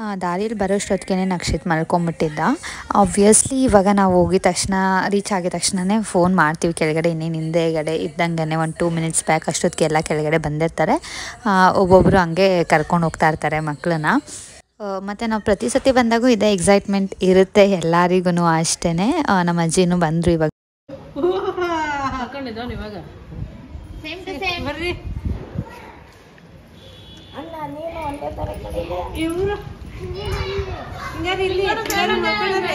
ದಾರಿಯಲ್ಲಿ ಬರೋಷ್ಟೊತ್ತಿಗೆ ನಕ್ಷಿತ್ ಮಲ್ಕೊಂಬಿಟ್ಟಿದ್ದ ಆಬ್ವಿಯಸ್ಲಿ ಇವಾಗ ನಾವು ಹೋಗಿದ ತಕ್ಷಣ ರೀಚ್ ಆಗಿದ ತಕ್ಷಣವೇ ಫೋನ್ ಮಾಡ್ತೀವಿ ಕೆಳಗಡೆ ಇನ್ನೇನು ಹಿಂದೆಗಡೆ ಇದ್ದಂಗೆ ಒಂದು ಟೂ ಮಿನಿಟ್ಸ್ ಬ್ಯಾಕ್ ಅಷ್ಟೊತ್ತಿಗೆ ಎಲ್ಲ ಕೆಳಗಡೆ ಬಂದಿರ್ತಾರೆ ಆ, ಒಬ್ಬೊಬ್ಬರು ಹಂಗೆ ಕರ್ಕೊಂಡು ಹೋಗ್ತಾ ಇರ್ತಾರೆ ಮಕ್ಕಳನ್ನ ಮತ್ತು ನಾವು ಪ್ರತಿ ಸತಿ ಬಂದಾಗೂ ಇದೇ ಎಕ್ಸೈಟ್ಮೆಂಟ್ ಇರುತ್ತೆ ಎಲ್ಲರಿಗೂ ಅಷ್ಟೇ ನಮ್ಮ ಅಜ್ಜಿನೂ ಬಂದರು ಇವಾಗ ಹಾಕೊಂಡಿದ್ದಾವ ಇವಾಗ ಸೇಮ್ ಟು ಸೇಮ್ ಬರ್ರಿ ಇವರು ಹಿಂಗಾರಿ ಇಲ್ಲಿ ಹಿಂಗಾರಿ ಮಲ್ಕೊಳ್ಳೋರೆ.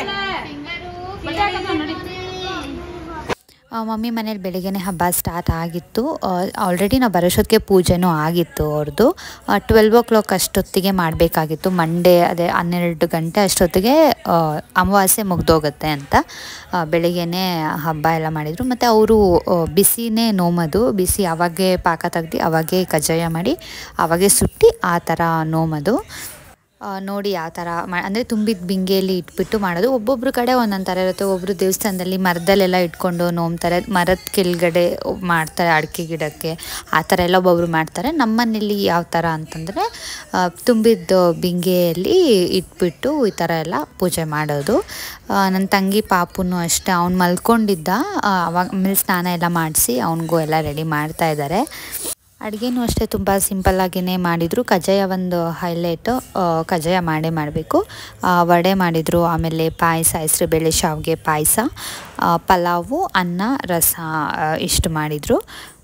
ಆ, ಮಮ್ಮಿ ಮನೇಲಿ ಬೆಳಿಗ್ಗೆನೇ ಹಬ್ಬ ಸ್ಟಾರ್ಟ್ ಆಗಿತ್ತು ಆಲ್ರೆಡಿ ನಾವು ಬರೋಷ್ಟೊತ್ತಿಗೆ ಪೂಜೆನೂ ಆಗಿತ್ತು ಅವ್ರದ್ದು ಟ್ವೆಲ್ವ್ ಓ ಕ್ಲಾಕ್ ಅಷ್ಟೊತ್ತಿಗೆ ಮಾಡಬೇಕಾಗಿತ್ತು ಮಂಡೇ ಅದೇ ಹನ್ನೆರಡು ಗಂಟೆ ಅಷ್ಟೊತ್ತಿಗೆ ಆ, ಅಮಾವಾಸ್ಯೆ ಮುಗ್ದೋಗುತ್ತೆ ಅಂತ ಆ, ಬೆಳಿಗ್ಗೆನೇ ಹಬ್ಬ ಎಲ್ಲ ಮಾಡಿದರು ಮತ್ತು ಅವರು ಬಿಸಿನೇ ನೋಮೋದು ಬಿಸಿ ಅವಾಗೇ ಪಾಕ ತೆಗ್ದು ಅವಾಗೇ ಕಜ್ಜಾಯ ಮಾಡಿ ಅವಾಗೇ ಸುಟ್ಟು ಆ ಥರ ನೋಮೋದು ಆ, ನೋಡಿ ಯಾವ ಥರ ಮಾ ಅಂದರೆ ತುಂಬಿದ ಬಿಂಗೆಯಲ್ಲಿ ಇಟ್ಬಿಟ್ಟು ಮಾಡೋದು ಒಬ್ಬೊಬ್ರ ಕಡೆ ಒಂದೊಂದು ಥರ ಇರುತ್ತೆ ಒಬ್ಬರು ದೇವಸ್ಥಾನದಲ್ಲಿ ಮರದಲ್ಲೆಲ್ಲ ಇಟ್ಕೊಂಡು ನೋಮ್ತಾರೆ ಮರದ ಕೆಳಗಡೆ ಮಾಡ್ತಾರೆ ಅಡಿಕೆ ಗಿಡಕ್ಕೆ ಆ ಥರ ಎಲ್ಲ ಒಬ್ಬೊಬ್ರು ಮಾಡ್ತಾರೆ ನಮ್ಮನೇಲಿ ಯಾವ ಥರ ಅಂತಂದರೆ ತುಂಬಿದ ಬಿಂಗೆಯಲ್ಲಿ ಇಟ್ಬಿಟ್ಟು ಈ ಥರ ಎಲ್ಲ ಪೂಜೆ ಮಾಡೋದು ನನ್ನ ತಂಗಿ ಪಾಪುನು ಅಷ್ಟೇ ಅವ್ನು ಮಲ್ಕೊಂಡಿದ್ದ ಆ, ಅವಾಗ ಆಮೇಲೆ ಸ್ನಾನ ಎಲ್ಲ ಮಾಡಿಸಿ ಅವನಿಗೂ ಎಲ್ಲ ರೆಡಿ ಮಾಡ್ತಾ ಇದ್ದಾರೆ ಅಡುಗೆನೂ ಅಷ್ಟೇ ತುಂಬ ಸಿಂಪಲ್ಲಾಗಿಯೇ ಮಾಡಿದರು ಕಜ್ಜಾಯ ಒಂದು ಹೈಲೈಟು ಕಜ್ಜಾಯ ಮಾಡೇ ಮಾಡಬೇಕು ವಡೆ ಮಾಡಿದರು ಆಮೇಲೆ ಪಾಯಸ ಹೆಸ್ರುಬೇಳೆ ಶಾವಿಗೆ ಪಾಯಸ ಪಲಾವು ಅನ್ನ ರಸ ಆ, ಇಷ್ಟು ಮಾಡಿದರು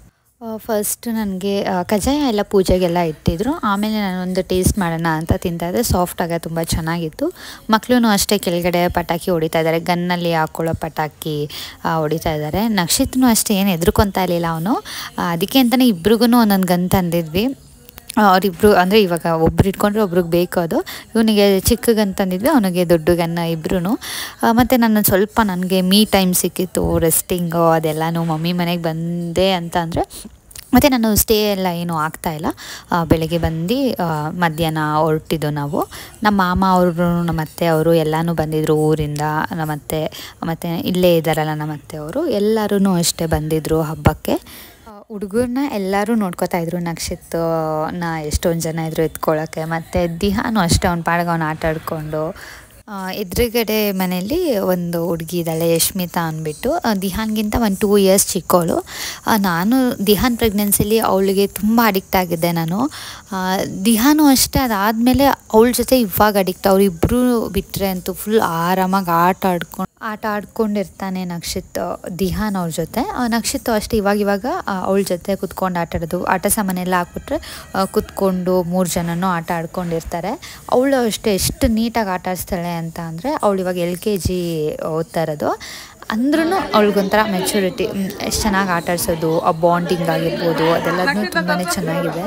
ಫಸ್ಟ್ ನನಗೆ ಕಜ್ಜಾಯ ಎಲ್ಲ ಪೂಜೆಗೆಲ್ಲ ಇಟ್ಟಿದ್ರು ಆಮೇಲೆ ನಾನೊಂದು ಟೇಸ್ಟ್ ಮಾಡೋಣ ಅಂತ ತಿಂತಾಯಿದ್ದೆ ಸಾಫ್ಟಾಗ ತುಂಬ ಚೆನ್ನಾಗಿತ್ತು ಮಕ್ಕಳು ಅಷ್ಟೇ ಕೆಳಗಡೆ ಪಟಾಕಿ ಹೊಡಿತಾ ಇದ್ದಾರೆ ಗನ್ನಲ್ಲಿ ಹಾಕ್ಕೊಳ್ಳೋ ಪಟಾಕಿ ಆ, ಹೊಡಿತಾ ಇದ್ದಾರೆ ನಕ್ಷಿತ್ನು ಅಷ್ಟೇ ಏನು ಹೆದರ್ಕೊತಾ ಇರಲಿಲ್ಲ ಅವನು ಅದಕ್ಕೆ ಅಂತಲೇ ಇಬ್ರಿಗೂ ಒಂದೊಂದು ಗನ್ ತಂದಿದ್ವಿ ಅವರಿಬ್ರು ಅಂದರೆ ಇವಾಗ ಒಬ್ರು ಇಟ್ಕೊಂಡ್ರೆ ಒಬ್ರಿಗೆ ಬೇಕು ಅದು ಇವನಿಗೆ ಚಿಕ್ಕ ಗನ್ ತಂದಿದ್ವಿ ಅವನಿಗೆ ದೊಡ್ಡ ಗನ್ನ ಇಬ್ರು ಮತ್ತು ನನ್ನ ಸ್ವಲ್ಪ ನನಗೆ ಮೀ ಟೈಮ್ ಸಿಕ್ಕಿತ್ತು ರೆಸ್ಟಿಂಗು ಅದೆಲ್ಲನೂ ಮಮ್ಮಿ ಮನೆಗೆ ಬಂದೆ ಅಂತ ಅಂದರೆ ಮತ್ತು ನಾನು ಸ್ಟೇ ಎಲ್ಲ ಏನೂ ಆಗ್ತಾಯಿಲ್ಲ ಬೆಳಗ್ಗೆ ಬಂದು ಆ, ಮಧ್ಯಾಹ್ನ ಹೊರಟಿದ್ದು ನಾವು ನಮ್ಮ ಮಾಮ ಅವರು ನಮ್ಮ ಅತ್ತೆ ಅವರು ಎಲ್ಲನೂ ಬಂದಿದ್ದರು ಊರಿಂದ ನಮ್ಮ ಅತ್ತೆ ಮತ್ತು ಇಲ್ಲೇ ಇದ್ದಾರಲ್ಲ ನಮ್ಮ ಅತ್ತೆ ಅವರು ಎಲ್ಲರೂ ಅಷ್ಟೇ ಬಂದಿದ್ದರು ಹಬ್ಬಕ್ಕೆ ಹುಡುಗರನ್ನ ಎಲ್ಲರೂ ನೋಡ್ಕೋತಾ ಇದ್ರು ನಕ್ಷತ್ರನ ಎಷ್ಟೊಂದು ಜನ ಇದ್ರು ಎತ್ಕೊಳ್ಳೋಕ್ಕೆ ಮತ್ತು ದಿಹಾನು ಅಷ್ಟೇ ಅವ್ನ ಪಾಡಿಗೆ ಅವ್ನು ಆಟ ಆಡ್ಕೊಂಡು ಆ, ಎದುರುಗಡೆ ಮನೆಯಲ್ಲಿ ಒಂದು ಹುಡುಗಿ ಇದ್ದಾಳೆ ಯಶ್ಮಿತಾ ಅಂದ್ಬಿಟ್ಟು ಆ, ದಿಹಾನ್ಗಿಂತ ಒಂದು ಟೂ ಇಯರ್ಸ್ ಚಿಕ್ಕವಳು ಆ, ನಾನು ದಿಹಾನ್ ಪ್ರೆಗ್ನೆನ್ಸಿಲಿ ಅವಳಿಗೆ ತುಂಬ ಅಡಿಕ್ಟ್ ಆಗಿದ್ದೆ ನಾನು ಆ, ದಿಹಾನು ಅಷ್ಟೇ ಅದಾದಮೇಲೆ ಅವಳ ಜೊತೆ ಇವಾಗ ಅಡಿಕ್ಟ್ ಅವರಿಬ್ಬರು ಬಿಟ್ಟರೆ ಅಂತೂ ಫುಲ್ ಆರಾಮಾಗಿ ಆಟ ಆಡ್ಕೊಂಡು ಆಟ ಆಡ್ಕೊಂಡಿರ್ತಾನೆ ನಕ್ಷಿತ್ ದಿಹಾನ್ ಅವ್ರ ಜೊತೆ ಆ, ನಕ್ಷಿತ್ ಅಷ್ಟೇ ಇವಾಗ ಇವಾಗ ಅವಳ ಜೊತೆ ಕುತ್ಕೊಂಡು ಆಟ ಆಡೋದು ಆಟ ಸಾಮಾನೆಲ್ಲ ಹಾಕ್ಬಿಟ್ರೆ ಆ, ಕುತ್ಕೊಂಡು ಮೂರು ಜನನೂ ಆಟ ಆಡ್ಕೊಂಡಿರ್ತಾರೆ ಅವಳು ಅಷ್ಟೇ ಎಷ್ಟು ನೀಟಾಗಿ ಆಟ ಆಡಿಸ್ತಾಳೆ ಅಂತ ಅಂದರೆ ಅವಳು ಇವಾಗ ಎಲ್ ಕೆ ಜಿ ಓದ್ತಾ ಇರೋದು ಅಂದ್ರೂ ಅವಳಿಗೊಂಥರ ಮೆಚುರಿಟಿ ಎಷ್ಟು ಚೆನ್ನಾಗಿ ಆಟ ಆಡಿಸೋದು ಆ ಬಾಂಡಿಂಗ್ ಆಗಿರ್ಬೋದು ಅದೆಲ್ಲದೂ ತುಂಬಾ ಚೆನ್ನಾಗಿದೆ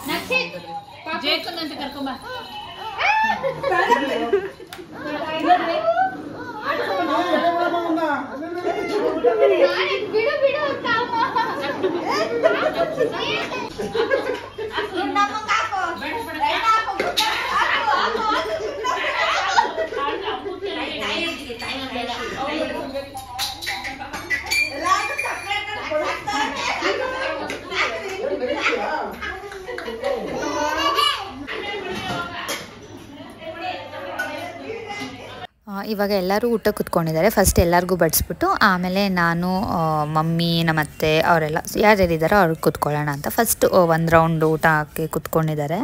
ಜೇಕನ್ ಅಂತ ಕರ್ಕೊಂಬ ಬಿಡು ಬಿಡು ಆ, ಇವಾಗ ಎಲ್ಲರೂ ಊಟ ಕುತ್ಕೊಂಡಿದ್ದಾರೆ ಫಸ್ಟ್ ಎಲ್ಲರಿಗೂ ಬಡಿಸ್ಬಿಟ್ಟು ಆಮೇಲೆ ನಾನು ಆ, ಮಮ್ಮಿ ನಮ್ಮ ಅತ್ತೆ ಅವರೆಲ್ಲ ಯಾರ್ಯಾರಿದ್ದಾರೋ ಅವ್ರಿಗೆ ಕುತ್ಕೊಳ್ಳೋಣ ಅಂತ ಫಸ್ಟ್ ಒಂದು ರೌಂಡ್ ಊಟ ಹಾಕಿ ಕುತ್ಕೊಂಡಿದ್ದಾರೆ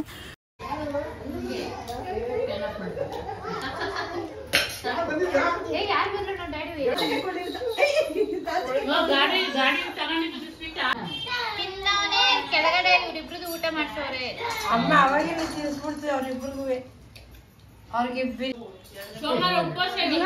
ಗಾಡಿ ಗಾಡಿ ತಗೊಂಡಿದ್ದು ಸ್ವೀಟ್ ತಿನ್ನೋನೆ ಕೆಳಗಡೆ ಇವ್ರಿಬ್ರದ್ದು ಊಟ ಮಾಡ್ಸೋರೆ ಅಮ್ಮ ಅವಾಗೇ ತಿನ್ಸ್ಬಿಡ್ತೀವಿ ಅವ್ರಿಬ್ರಿಗೂ ಅವ್ರಿಗೆ ಸೋಮವಾರ ಉಪವಾಸ ಇದೆ.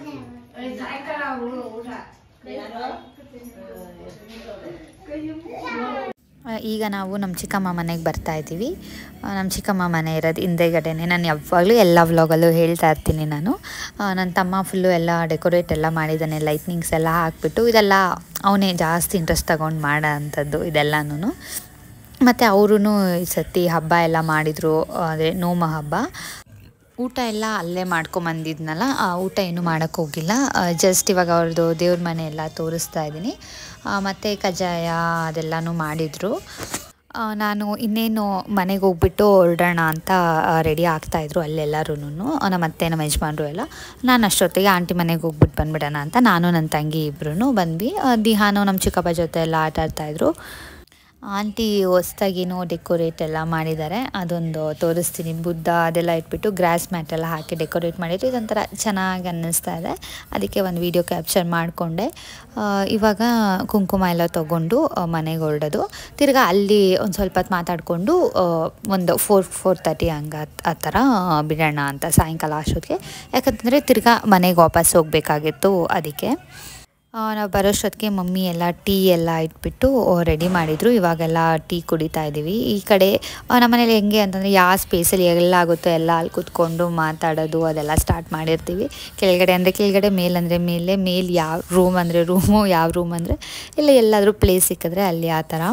ಆ, ಈಗ ನಾವು ನಮ್ಮ ಚಿಕ್ಕಮ್ಮ ಮನೆಗೆ ಬರ್ತಾ ಇದ್ದೀವಿ ಆ, ನಮ್ಮ ಚಿಕ್ಕಮ್ಮ ಮನೆ ಇರೋದು ಹಿಂದೆಗಡೆನೆ ನಾನು ಯಾವಾಗಲೂ ಎಲ್ಲ ವ್ಲಾಗಲ್ಲೂ ಹೇಳ್ತಾ ಇರ್ತೀನಿ ನಾನು ಆ, ನನ್ನ ತಮ್ಮ ಫುಲ್ಲು ಎಲ್ಲ ಡೆಕೋರೇಟ್ ಎಲ್ಲ ಮಾಡಿದ್ದಾನೆ ಲೈಟ್ನಿಂಗ್ಸ್ ಎಲ್ಲ ಹಾಕ್ಬಿಟ್ಟು ಇದೆಲ್ಲ ಅವನೇ ಜಾಸ್ತಿ ಇಂಟ್ರೆಸ್ಟ್ ತಗೊಂಡು ಮಾಡೋ ಅಂಥದ್ದು ಇದೆಲ್ಲನೂ ಮತ್ತು ಅವರು ಈ ಸತಿ ಹಬ್ಬ ಎಲ್ಲ ಮಾಡಿದರು ಅದೇ ನೋಮ ಹಬ್ಬ ಊಟ ಎಲ್ಲ ಅಲ್ಲೇ ಮಾಡ್ಕೊಂಬಂದಿದ್ನಲ್ಲ ಆ ಊಟ ಏನು ಮಾಡೋಕ್ಕೆ ಹೋಗಿಲ್ಲ ಜಸ್ಟ್ ಇವಾಗ ಅವ್ರದ್ದು ದೇವ್ರ ಮನೆ ಎಲ್ಲ ತೋರಿಸ್ತಾ ಇದ್ದೀನಿ ಮತ್ತು ಕಜ್ಜಾಯ ಅದೆಲ್ಲನೂ ಮಾಡಿದರು ಆ, ನಾನು ಇನ್ನೇನು ಮನೆಗೆ ಹೋಗ್ಬಿಟ್ಟು ಹೊರಡೋಣ ಅಂತ ರೆಡಿ ಆಗ್ತಾಯಿದ್ರು ಅಲ್ಲೆಲ್ಲರೂ ನಮ್ಮ ಅತ್ತೆ ನಮ್ಮ ಯಜಮಾನ್ರು ಎಲ್ಲ ನಾನು ಅಷ್ಟೊತ್ತಿಗೆ ಆಂಟಿ ಮನೆಗೆ ಹೋಗ್ಬಿಟ್ಟು ಬಂದ್ಬಿಡೋಣ ಅಂತ ನಾನು ನನ್ನ ತಂಗಿ ಇಬ್ಬರೂ ಬಂದ್ವಿ ಆ, ದಿಹಾನು ನಮ್ಮ ಚಿಕ್ಕಪ್ಪ ಜೊತೆ ಎಲ್ಲ ಆಟ ಆಡ್ತಾಯಿದ್ರು ಆಂಟಿ ಹೊಸ್ದಾಗಿನೂ ಡೆಕೋರೇಟ್ ಎಲ್ಲ ಮಾಡಿದ್ದಾರೆ ಅದೊಂದು ತೋರಿಸ್ತೀನಿ ಬುದ್ಧ ಅದೆಲ್ಲ ಇಟ್ಬಿಟ್ಟು ಗ್ರಾಸ್ ಮ್ಯಾಟ್ ಎಲ್ಲ ಹಾಕಿ ಡೆಕೋರೇಟ್ ಮಾಡಿದ್ರು ಇದೊಂಥರ ಚೆನ್ನಾಗಿ ಅನ್ನಿಸ್ತಾ ಇದೆ ಅದಕ್ಕೆ ಒಂದು ವಿಡಿಯೋ ಕ್ಯಾಪ್ಚರ್ ಮಾಡಿಕೊಂಡೆ ಇವಾಗ ಕುಂಕುಮ ಎಲ್ಲ ತೊಗೊಂಡು ಮನೆಗೆ ಹೊರಡೋದು ತಿರ್ಗಾ ಅಲ್ಲಿ ಒಂದು ಸ್ವಲ್ಪ ಹೊತ್ತು ಮಾತಾಡಿಕೊಂಡು ಒಂದು ಫೋರ್ ಫೋರ್ ತರ್ಟಿ ಹಂಗೆ ಆ ಥರ ಬಿಡೋಣ ಅಂತ ಸಾಯಂಕಾಲ ಅಷ್ಟೊತ್ತಿಗೆ ಯಾಕಂತಂದರೆ ತಿರ್ಗಾ ಮನೆಗೆ ವಾಪಸ್ ಹೋಗಬೇಕಾಗಿತ್ತು ಅದಕ್ಕೆ ಆ, ನಾವು ಬರೋಷ್ಟೊತ್ತಿಗೆ ಮಮ್ಮಿ ಎಲ್ಲ ಟೀ ಎಲ್ಲ ಇಟ್ಬಿಟ್ಟು ರೆಡಿ ಮಾಡಿದರು ಇವಾಗೆಲ್ಲ ಟೀ ಕುಡಿತಾ ಇದ್ದೀವಿ ಈ ಕಡೆ ಆ, ನಮ್ಮನೇಲಿ ಹೆಂಗೆ ಅಂತಂದರೆ ಯಾವ ಸ್ಪೇಸಲ್ಲಿ ಎಲ್ಲ ಆಗುತ್ತೋ ಎಲ್ಲ ಅಲ್ಲಿ ಕೂತ್ಕೊಂಡು ಮಾತಾಡೋದು ಅದೆಲ್ಲ ಸ್ಟಾರ್ಟ್ ಮಾಡಿರ್ತೀವಿ ಕೆಳಗಡೆ ಅಂದರೆ ಕೆಳಗಡೆ ಮೇಲಂದರೆ ಮೇಲೆ ಮೇಲ್ ಯಾವ ರೂಮ್ ಅಂದರೆ ರೂಮು ಯಾವ ರೂಮ್ ಅಂದರೆ ಇಲ್ಲ ಎಲ್ಲಾದರೂ ಪ್ಲೇಸ್ ಸಿಕ್ಕಿದ್ರೆ ಅಲ್ಲಿ ಆ ಥರ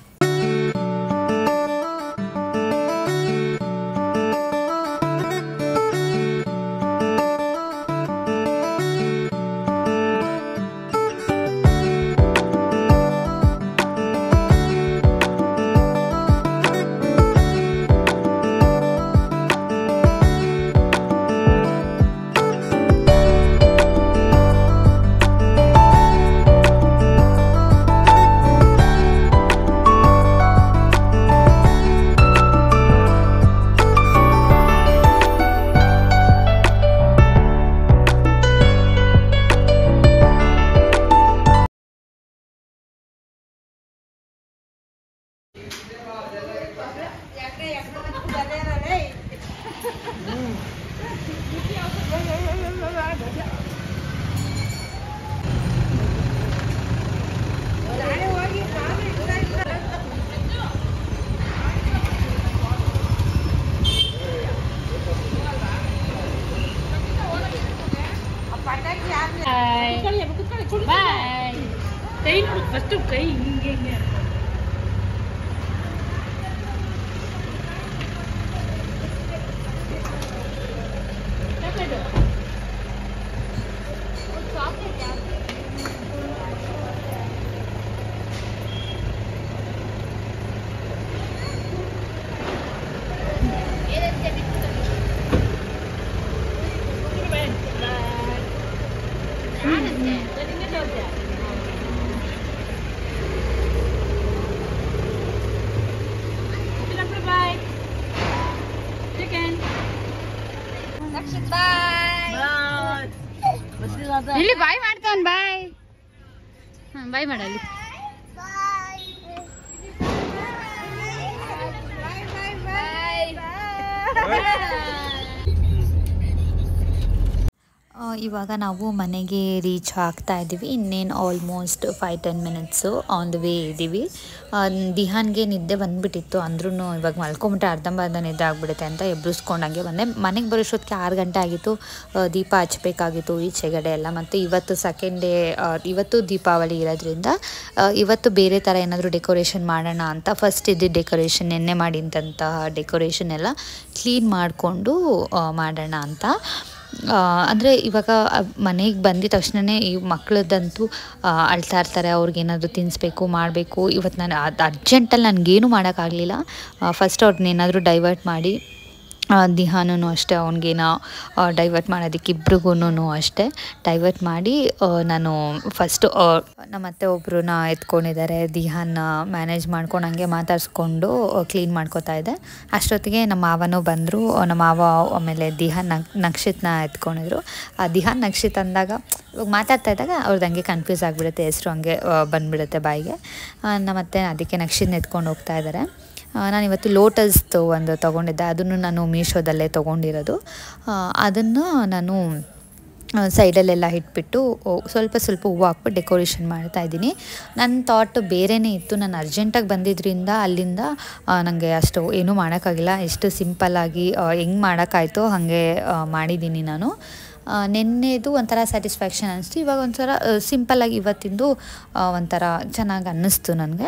ಬಾಯ್ ಕೈ ನೋಡು ಫಸ್ಟ್ ಕೈ ಹಿಂಗೆ ಹಿಂಗೆ ಬಾಯ್ ಚಿಕನ್ ಇಲ್ಲಿ ಬಾಯ್ ಮಾಡ್ತಾವನ್ ಬಾಯ್ ಹಾ ಬಾಯ್ ಮಾಡಲ್ಲಿ ಆ, ಇವಾಗ ನಾವು ಮನೆಗೆ ರೀಚ್ ಆಗ್ತಾ ಇದ್ದೀವಿ ಇನ್ನೇನು almost five ten minutes on the way ಇದ್ದೀವಿ ಆ, ದಿಹಾನ್ಗೆ ನಿದ್ದೆ ಬಂದುಬಿಟ್ಟಿತ್ತು ಅಂದ್ರೂ ಇವಾಗ ಮಲ್ಕೊಂಬಿಟ್ರೆ ಅರ್ಧಂಬರ್ಧ ನಿದ್ದೆ ಆಗಿಬಿಡುತ್ತೆ ಅಂತ ಎಬ್ಬಿಸ್ಕೊಂಡಂಗೆ ಬಂದೆ ಮನೆಗೆ ಬರೋಷ್ಟೊತ್ತಿಗೆ ಆರು ಗಂಟೆ ಆಗಿತ್ತು ಆ, ದೀಪ ಹಚ್ಬೇಕಾಗಿತ್ತು ಈಚೆಗಡೆ ಎಲ್ಲ ಮತ್ತು ಇವತ್ತು ಸೆಕೆಂಡ್ ಡೇ ಇವತ್ತು ದೀಪಾವಳಿ ಇರೋದ್ರಿಂದ ಆ, ಇವತ್ತು ಬೇರೆ ಥರ ಏನಾದರೂ ಡೆಕೋರೇಷನ್ ಮಾಡೋಣ ಅಂತ ಫಸ್ಟ್ ಇದ್ದಿದ್ದು ಡೆಕೋರೇಷನ್ ನಿನ್ನೆ ಮಾಡಿದಂತಹ ಡೆಕೋರೇಷನ್ ಎಲ್ಲ ಕ್ಲೀನ್ ಮಾಡಿಕೊಂಡು ಮಾಡೋಣ ಅಂತ ಅಂದರೆ ಇವಾಗ ಮನೆಗೆ ಬಂದಿದ ತಕ್ಷಣವೇ ಈ ಮಕ್ಕಳದ್ದಂತೂ ಅಳ್ತಾ ಇರ್ತಾರೆ ಅವ್ರಿಗೇನಾದರೂ ತಿನ್ನಿಸ್ಬೇಕು ಮಾಡಬೇಕು ಇವತ್ತು ನಾನು ಅದು ಅರ್ಜೆಂಟಲ್ಲಿ ನನಗೇನು ಮಾಡೋಕ್ಕಾಗಲಿಲ್ಲ ಫಸ್ಟ್ ಅವ್ರನ್ನೇನಾದರೂ ಡೈವರ್ಟ್ ಮಾಡಿ ಆ, ದಿಹಾನು ಅಷ್ಟೇ ಅವ್ನಿಗೇನೋ ಡೈವರ್ಟ್ ಮಾಡೋದಕ್ಕೆ ಇಬ್ರಿಗೂ ಅಷ್ಟೇ ಡೈವರ್ಟ್ ಮಾಡಿ ಆ, ನಾನು ಫಸ್ಟು ನಮ್ಮ ಅತ್ತೆ ಒಬ್ಬರನ್ನ ಎತ್ಕೊಂಡಿದ್ದಾರೆ ದಿಹಾನ್ನ ಮ್ಯಾನೇಜ್ ಮಾಡ್ಕೊಂಡು ಹಂಗೆ ಮಾತಾಡಿಸ್ಕೊಂಡು ಕ್ಲೀನ್ ಮಾಡ್ಕೋತಾ ಇದ್ದೆ ಅಷ್ಟೊತ್ತಿಗೆ ನಮ್ಮ ಮಾವನೂ ಬಂದರು ನಮ್ಮ ಮಾವ ಆಮೇಲೆ ದಿಹಾನ್ ನಕ್ ನಕ್ಷಿತ್ನ ಎತ್ಕೊಂಡಿದ್ರು ಆ ದಿಹಾನ್ ನಕ್ಷಿತ್ ಅಂದಾಗ ಇವಾಗ ಮಾತಾಡ್ತಾ ಇದ್ದಾಗ ಅವ್ರದ್ದು ಹಂಗೆ ಕನ್ಫ್ಯೂಸ್ ಆಗಿಬಿಡುತ್ತೆ ಹೆಸರು ಹಂಗೆ ಆ, ಬಂದ್ಬಿಡುತ್ತೆ ಬಾಯಿಗೆ ಆ, ನಮ್ಮ ಅತ್ತೆ ಅದಕ್ಕೆ ನಕ್ಷಿತ್ನ ಎತ್ಕೊಂಡು ಹೋಗ್ತಾ ಇದ್ದಾರೆ ನಾನು ಇವತ್ತು ಲೋಟಸ್ದು ಒಂದು ತೊಗೊಂಡಿದ್ದೆ ಅದನ್ನು ನಾನು ಮೀಶೋದಲ್ಲೇ ತೊಗೊಂಡಿರೋದು ಅದನ್ನು ನಾನು ಸೈಡಲ್ಲೆಲ್ಲ ಇಟ್ಬಿಟ್ಟು ಓ, ಸ್ವಲ್ಪ ಸ್ವಲ್ಪ ಹೂವು ಹಾಕ್ಬಿಟ್ಟು ಡೆಕೋರೇಷನ್ ಮಾಡ್ತಾ ಇದ್ದೀನಿ ನನ್ನ ಥಾಟ್ ಬೇರೆಯೇ ಇತ್ತು ನಾನು ಅರ್ಜೆಂಟಾಗಿ ಬಂದಿದ್ದರಿಂದ ಅಲ್ಲಿಂದ ನನಗೆ ಅಷ್ಟು ಏನೂ ಮಾಡೋಕ್ಕಾಗಿಲ್ಲ ಎಷ್ಟು ಸಿಂಪಲ್ಲಾಗಿ ಹೆಂಗೆ ಮಾಡೋಕ್ಕಾಯ್ತೋ ಹಾಗೆ ಆ, ಮಾಡಿದ್ದೀನಿ ನಾನು ಆ, ನೆನ್ನೆದು ಒಂಥರ ಸ್ಯಾಟಿಸ್ಫ್ಯಾಕ್ಷನ್ ಅನಿಸ್ತು ಇವಾಗ ಒಂಥರ ಸಿಂಪಲ್ಲಾಗಿ ಇವತ್ತಿಂದು ಆ, ಒಂಥರ ಚೆನ್ನಾಗಿ ಅನ್ನಿಸ್ತು ನನಗೆ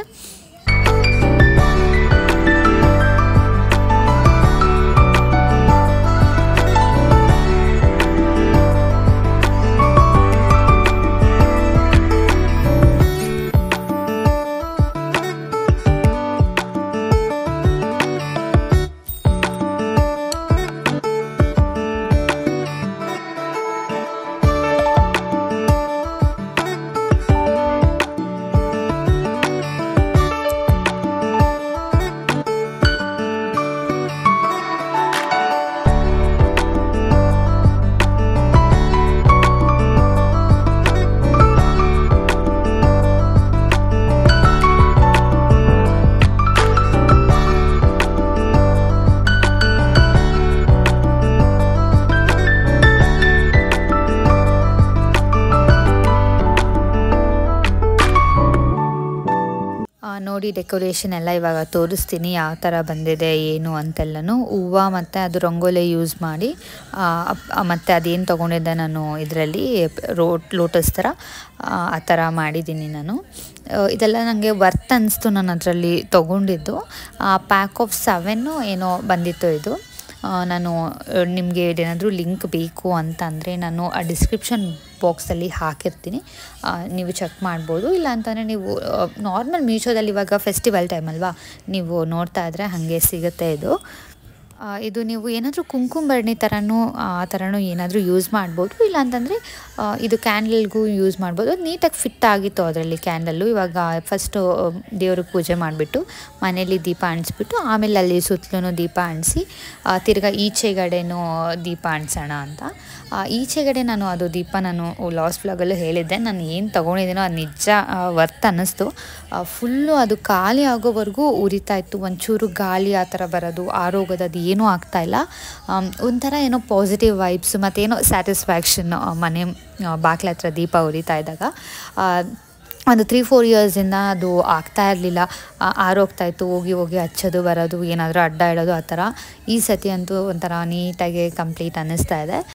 ನೋಡಿ ಡೆಕೋರೇಷನ್ ಎಲ್ಲ ಇವಾಗ ತೋರಿಸ್ತೀನಿ ಯಾವ ಥರ ಬಂದಿದೆ ಏನು ಅಂತೆಲ್ಲನೂ ಹೂವು ಮತ್ತು ಅದು ರಂಗೋಲಿ ಯೂಸ್ ಮಾಡಿ ಆ, ಅಪ್- ಆ, ಮತ್ತು ಅದೇನು ತೊಗೊಂಡಿದ್ದೆ ನಾನು ಇದರಲ್ಲಿ ರೋಟ್ ಲೋಟಸ್ ಥರ ಆ ಆ ಥರ ಮಾಡಿದ್ದೀನಿ ನಾನು ಆ, ಇದೆಲ್ಲ ನನಗೆ ವರ್ತ್ ಅನ್ನಿಸ್ತು ನಾನು ಅದರಲ್ಲಿ ತೊಗೊಂಡಿದ್ದು ಪ್ಯಾಕ್ ಆಫ್ ಸೆವೆನ್ನು ಏನೋ ಬಂದಿತ್ತು ಇದು ಆ, ನಾನು ನಿಮಗೆ ಏನಾದರೂ ಲಿಂಕ್ ಬೇಕು ಅಂತ ಅಂದರೆ ನಾನು ಆ ಡಿಸ್ಕ್ರಿಪ್ಷನ್ ಬಾಕ್ಸಲ್ಲಿ ಹಾಕಿರ್ತೀನಿ ಆ, ನೀವು ಚೆಕ್ ಮಾಡ್ಬೋದು ಇಲ್ಲ ಅಂತಂದರೆ ನೀವು ನಾರ್ಮಲ್ ಮೀಶೋದಲ್ಲಿ ಇವಾಗ ಫೆಸ್ಟಿವಲ್ ಟೈಮ್ ಅಲ್ವಾ ನೀವು ನೋಡ್ತಾ ಇದ್ರೆ ಹಾಗೆ ಸಿಗುತ್ತೆ ಇದು ಆ, ಇದು ನೀವು ಏನಾದರೂ ಕುಂಕುಮ ಬರಣಿ ಥರನೂ ಆ ಥರನೂ ಏನಾದರೂ ಯೂಸ್ ಮಾಡ್ಬೋದು ಇಲ್ಲ ಅಂತಂದರೆ ಇದು ಕ್ಯಾಂಡಲ್ಗೂ ಯೂಸ್ ಮಾಡ್ಬೋದು ಅದು ನೀಟಾಗಿ ಫಿಟ್ ಆಗಿತ್ತು ಅದರಲ್ಲಿ ಕ್ಯಾಂಡಲ್ಲು ಇವಾಗ ಫಸ್ಟು ದೇವ್ರಿಗೆ ಪೂಜೆ ಮಾಡಿಬಿಟ್ಟು ಮನೇಲಿ ದೀಪ ಅಂಟಿಸ್ಬಿಟ್ಟು ಆಮೇಲೆ ಅಲ್ಲಿ ಸುತ್ತಲೂ ದೀಪ ಅಂಟಿಸಿ ತಿರ್ಗಾ ಈಚೆಗಡೆನೂ ದೀಪ ಅಂಟಿಸೋಣ ಅಂತ ಆ, ಈಚೆಗಡೆ ನಾನು ಅದು ದೀಪ ನಾನು ಲಾಸ್ಟ್ ವ್ಲಾಗಲ್ಲೂ ಹೇಳಿದ್ದೆ ನಾನು ಏನು ತೊಗೊಂಡಿದ್ದೀನೋ ಅದು ನಿಜ ವರ್ತ್ ಅನ್ನಿಸ್ತು ಫುಲ್ಲು ಅದು ಖಾಲಿ ಆಗೋವರೆಗೂ ಉರಿತಾ ಇತ್ತು ಒಂಚೂರು ಗಾಳಿ ಆ ಥರ ಬರೋದು ಆರೋಗೋದು ಅದು ಏನೂ ಆಗ್ತಾಯಿಲ್ಲ ಆಮ್, ಒಂಥರ ಏನೋ ಪಾಸಿಟಿವ್ ವೈಬ್ಸ್ ಮತ್ತೇನೋ ಸ್ಯಾಟಿಸ್ಫ್ಯಾಕ್ಷನ್ ಮನೆ ಬಾಗ್ಲ ಹತ್ರ ದೀಪ ಉರಿತಾ ಇದ್ದಾಗ ಆ, ಒಂದು ತ್ರೀ ಫೋರ್ ಇಯರ್ಸಿಂದ ಅದು ಆಗ್ತಾ ಇರಲಿಲ್ಲ ಆರೋಗ್ತಾ ಇತ್ತು ಹೋಗಿ ಹೋಗಿ ಹಚ್ಚೋದು ಬರೋದು ಏನಾದರೂ ಅಡ್ಡ ಇಡೋದು ಆ ಥರ ಈ ಸತಿ ಅಂತೂ ಒಂಥರ ನೀಟಾಗಿ ಕಂಪ್ಲೀಟ್ ಅನ್ನಿಸ್ತಾ ಇದೆ